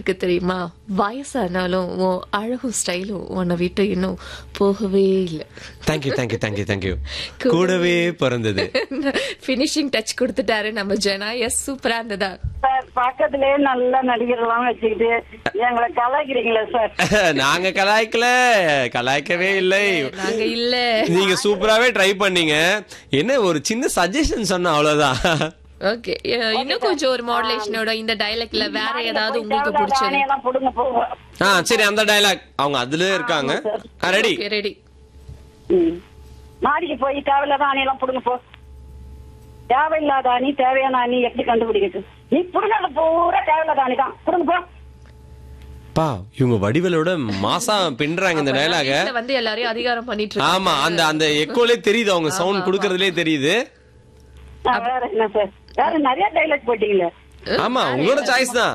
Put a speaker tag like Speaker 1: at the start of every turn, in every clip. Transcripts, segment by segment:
Speaker 1: பிடிச்சிருக்கு தெரியுமா வயசானாலும் உன் அழகும் ஸ்டைலும் உன்னை விட்டு இன்னும் போகவே இல்லை
Speaker 2: தேங்க்யூ தேங்க்யூ தேங்க்யூ தேங்க்யூ கூடவே பிறந்தது
Speaker 1: ஃபினிஷிங் டச் கொடுத்துட்டாரு நம்ம ஜனா எஸ் சூப்பரா இருந்ததா
Speaker 3: சார் பக்கத்திலே நல்ல நடிகர்லாம் வச்சுக்கிட்டு எங்களை கலாய்க்கிறீங்களா சார்
Speaker 2: நாங்க கலாய்க்கல கலாய்க்கவே இல்லை
Speaker 1: நாங்க இல்ல
Speaker 2: நீங்க சூப்பராவே ட்ரை பண்ணீங்க என்ன ஒரு சின்ன சஜஷன் சொன்ன அவ்வளவுதான்
Speaker 1: ஓகே இன்னும் கொஞ்சம் ஒரு மாடுலேஷனோட இந்த டைலாக்ல வேற ஏதாவது உங்களுக்கு பிடிச்சது
Speaker 3: எல்லாம் புடுங்க போவோம்
Speaker 2: ஆ சரி அந்த டயலாக் அவங்க அதுல இருக்காங்க ரெடி
Speaker 1: ரெடி
Speaker 3: ம். மாடிக்கு போய் தேவையில்லாத ஆணையெல்லாம் புடுங்க போ தேவையில்லாத அணி தேவையான அணி எப்படி கண்டுபிடிக்கிறது நீ புடுங்கிறது பூரா தேவையில்லாத அணி தான் புடுங்க போ
Speaker 2: பா இவங்க வடிவலோட மாசா பின்றாங்க இந்த டயலாக
Speaker 1: வீட்ல வந்து எல்லாரையும் அதிகாரம் பண்ணிட்டு இருக்காங்க.
Speaker 2: ஆமா அந்த அந்த எக்கோலே தெரியுது அவங்க சவுண்ட் குடுக்கறதுலே தெரியுது
Speaker 3: ஆ, வேற என்ன சார் வேற நிறைய டைலாக் போட்டீங்களே
Speaker 2: ஆமா உங்களோட சாய்ஸ் தான்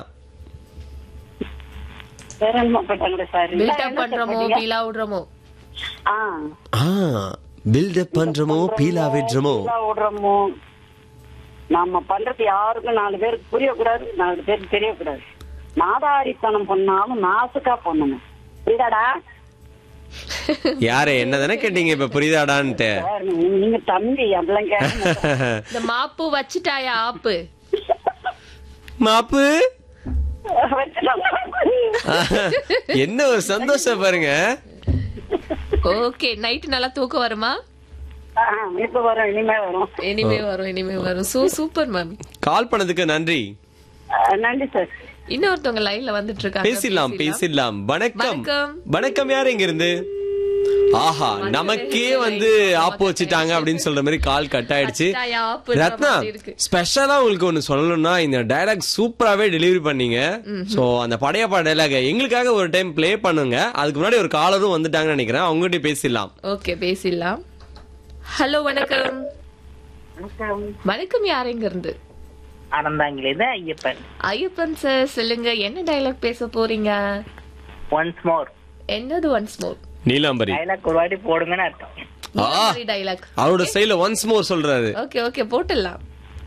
Speaker 3: வேற என்னமோ போட்டாங்களே சார்
Speaker 1: பில்ட் அப் பண்றோமோ பீலா விடுறோமோ
Speaker 3: ஆ
Speaker 2: ஆ பில்டப் பண்றோமோ பீலா விடுறோமோ
Speaker 3: எல்லா விடுறோமோ நாம பண்றது யாருக்கும் நாலு பேருக்கு புரியக்கூடாது நாலு பேருக்கு தெரியக்கூடாது நாதாரித்தனம் பண்ணாலும் நாசுக்கா பண்ணணும் புரியுதாடா
Speaker 2: யாரு என்ன தானே கேட்டீங்க இப்ப புரியுதாடான்ட்டு
Speaker 3: சார், நீங்க தம்பி அதெல்லாம் கேட்க
Speaker 1: இந்த மாப்பு வச்சுட்டாயா ஆப்பு
Speaker 2: மாப்பு என்ன ஒரு சந்தோஷம் பாருங்க
Speaker 1: ஓகே நைட் நல்லா தூக்கம் வருமா
Speaker 3: இப்ப வரும் இனிமே வரும்
Speaker 1: இனிமே வரும் இனிமே வரும் சூ சூப்பர் மேம்
Speaker 2: கால் பண்ணதுக்கு நன்றி
Speaker 3: ஆ, நன்றி சார்
Speaker 1: இன்னொருத்தவங்க லைன்ல வந்துட்டு இருக்காங்க
Speaker 2: பேசிடலாம் பேசிடலாம் வணக்கம்
Speaker 1: வணக்கம்.
Speaker 2: வணக்கம் யாரு இங்க இருந்து ஆஹா நமக்கே வந்து ஆப்பு வச்சுட்டாங்க அப்படின்னு சொல்ற மாதிரி கால் கட் ஆயிடுச்சு
Speaker 1: கட்டாய ஆப்புன்ற
Speaker 2: ரத்னா
Speaker 1: மாதிரி இருக்கு.
Speaker 2: ஸ்பெஷலா உங்களுக்கு ஒண்ணு சொல்லணும்னா இந்த டயலாக் சூப்பராவே டெலிவரி பண்ணீங்க சோ அந்த படையப்பா டயலாக் எங்களுக்காக ஒரு டைம் ப்ளே பண்ணுங்க அதுக்கு முன்னாடி ஒரு காலரும் வந்துட்டாங்கன்னு நினைக்கிறேன் அவங்ககிட்ட பேசிடலாம்
Speaker 1: ஓகே பேசிடலாம் ஹலோ வணக்கம் வணக்கம் யார் எங்க இருந்து
Speaker 4: அறந்தாங்களே தான் ஐயப்பன்
Speaker 1: ஐயப்பன் சார் சொல்லுங்க என்ன டைலாக் பேச போறீங்க
Speaker 4: ஒன்ஸ் மோர்
Speaker 1: என்னது ஒன்ஸ் மோர்
Speaker 2: நீலாம்பரி
Speaker 4: டைலாக் ஒரு வாட்டி போடுங்கன்னு அர்த்தம்
Speaker 1: டைலாக்
Speaker 2: அவரோட ஸ்டைல ஒன்ஸ் மோர் சொல்றாரு
Speaker 1: ஓகே ஓகே போட்டுடலாம்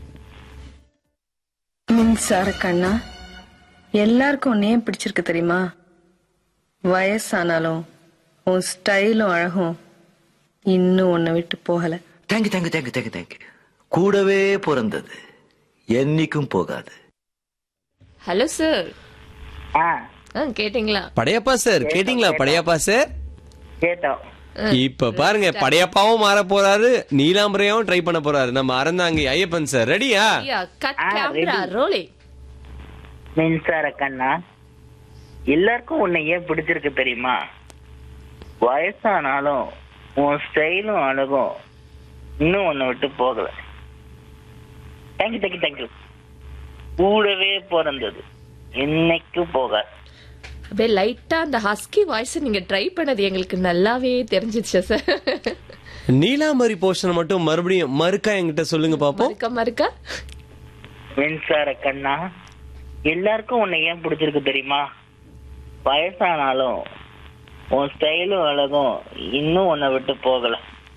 Speaker 5: மின்சார கண்ணா எல்லாருக்கும் உன்னை ஏன் பிடிச்சிருக்கு தெரியுமா வயசானாலும் உன் ஸ்டைலும் அழகும் இன்னும் உன்னை விட்டு போகல
Speaker 6: thank you thank you thank you thank you thank you கூடவே பிறந்தது என்னைக்கும் போகாது
Speaker 1: ஹலோ சார்
Speaker 4: ஆ
Speaker 1: ஆ கேட்டிங்களா
Speaker 2: படையப்பா சார் கேட்டீங்களா படையப்பா சார்
Speaker 4: கேட்டோம்
Speaker 2: இப்ப பாருங்க படையப்பாவும் மாற போறாரு நீலாம்பரையாவும் ட்ரை பண்ண போறாரு நம்ம அறந்தாங்க ஐயப்பன் சார் ரெடியா
Speaker 1: கட்
Speaker 4: ஆ,
Speaker 1: கேமரா ரோலிங்
Speaker 4: மின்சார கண்ணா எல்லாருக்கும் உன்னை ஏன் பிடிச்சிருக்கு தெரியுமா வயசானாலும் உன் ஸ்டைலும் அழகும் இன்னும் உன்னை விட்டு போகல தேங்க்யூ தேங்க்யூ தேங்க்யூ கூடவே பிறந்தது என்னைக்கும் போகாது
Speaker 1: அப்படியே லைட்டா அந்த ஹஸ்கி வாய்ஸ் நீங்க ட்ரை பண்ணது எங்களுக்கு நல்லாவே தெரிஞ்சிச்சு சார்
Speaker 2: நீலாம்பரி போர்ஷன் மட்டும் மறுபடியும் மறுக்கா என்கிட்ட சொல்லுங்க பாப்போம்
Speaker 1: மறுக்க மறுக்க
Speaker 4: மின்சார கண்ணா எல்லாருக்கும் உன்னை ஏன் பிடிச்சிருக்கு தெரியுமா வயசானாலும் உன் ஸ்டைலும் அழகும் இன்னும் உன்னை விட்டு போகல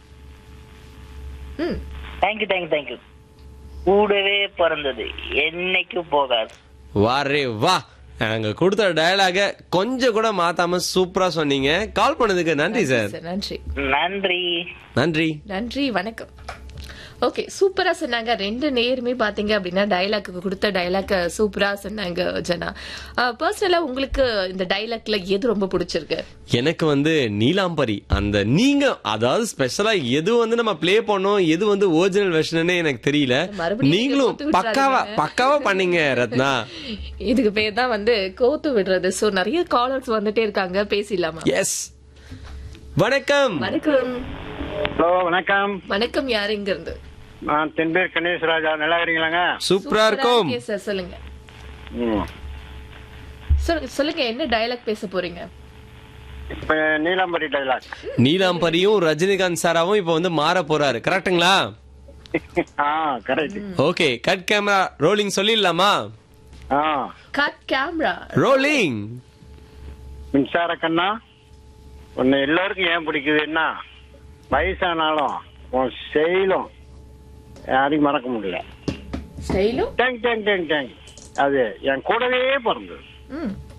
Speaker 1: ம்
Speaker 4: தேங்க்யூ தேங்க்யூ தேங்க்யூ கூடவே பிறந்தது என்னைக்கும் போகாது
Speaker 2: வா ரே வா நாங்க கொடுத்த டயலாக கொஞ்சம் கூட மாத்தாம சூப்பரா சொன்னீங்க கால் பண்ணதுக்கு நன்றி சார்
Speaker 1: சார் நன்றி
Speaker 4: நன்றி
Speaker 2: நன்றி
Speaker 1: நன்றி வணக்கம் ஓகே சூப்பரா சொன்னாங்க ரெண்டு நேருமே பாத்தீங்க அப்படின்னா டைலாக்கு கொடுத்த டைலாக் சூப்பரா சொன்னாங்க ஜனா பர்சனலா உங்களுக்கு இந்த டைலாக்ல எது ரொம்ப பிடிச்சிருக்கு
Speaker 2: எனக்கு வந்து நீலாம்பரி அந்த நீங்க அதாவது ஸ்பெஷலா எது வந்து நம்ம ப்ளே பண்ணோம் எது வந்து ஒரிஜினல் வெர்ஷனே எனக்கு தெரியல
Speaker 1: மறுபடியும்
Speaker 2: நீங்களும்
Speaker 1: நீங்க ஒத்து
Speaker 2: பக்காவா
Speaker 1: விட்டுறாதீங்க.
Speaker 2: பக்காவா பண்ணீங்க ரத்னா
Speaker 1: இதுக்கு பேர் தான் வந்து கோத்து விடுறது சோ நிறைய காலர்ஸ் வந்துட்டே இருக்காங்க பேசிடலாமா
Speaker 2: எஸ் வணக்கம்
Speaker 1: வணக்கம்
Speaker 7: ஹலோ வணக்கம்
Speaker 1: வணக்கம் யார் இங்க இருந்து
Speaker 7: நான் தென்பேர் கணேஷ் ராஜா நல்லா இருக்கீங்களாங்க
Speaker 2: சூப்பரா இருக்கும்
Speaker 1: சார் சொல்லுங்க
Speaker 7: ம்.
Speaker 1: சொல்- சொல்லுங்க என்ன டைலாக் பேச போறீங்க
Speaker 7: இப்ப நீலாம்பரி டைலாக்
Speaker 2: நீலாம்பரியும் ரஜினிகாந்த் சாராவும் இப்ப வந்து மாற போறாரு கரெக்ட்டுங்களா
Speaker 7: ஆ correct
Speaker 2: okay cut camera rolling சொல்லிடலாமா
Speaker 7: ஆ
Speaker 1: கட் கேமரா
Speaker 2: ரோலிங்
Speaker 7: மின்சார கண்ணா உன்னை எல்லாருக்கும் ஏன் பிடிக்குதுன்னா வயசானாலும் உன் செயலும் யாரையும் மறக்க முடியல
Speaker 1: ஸ்டைலும்
Speaker 7: டேங் டேங் டேங் டேங் அது என் கூடவே பிறந்தது
Speaker 1: ம்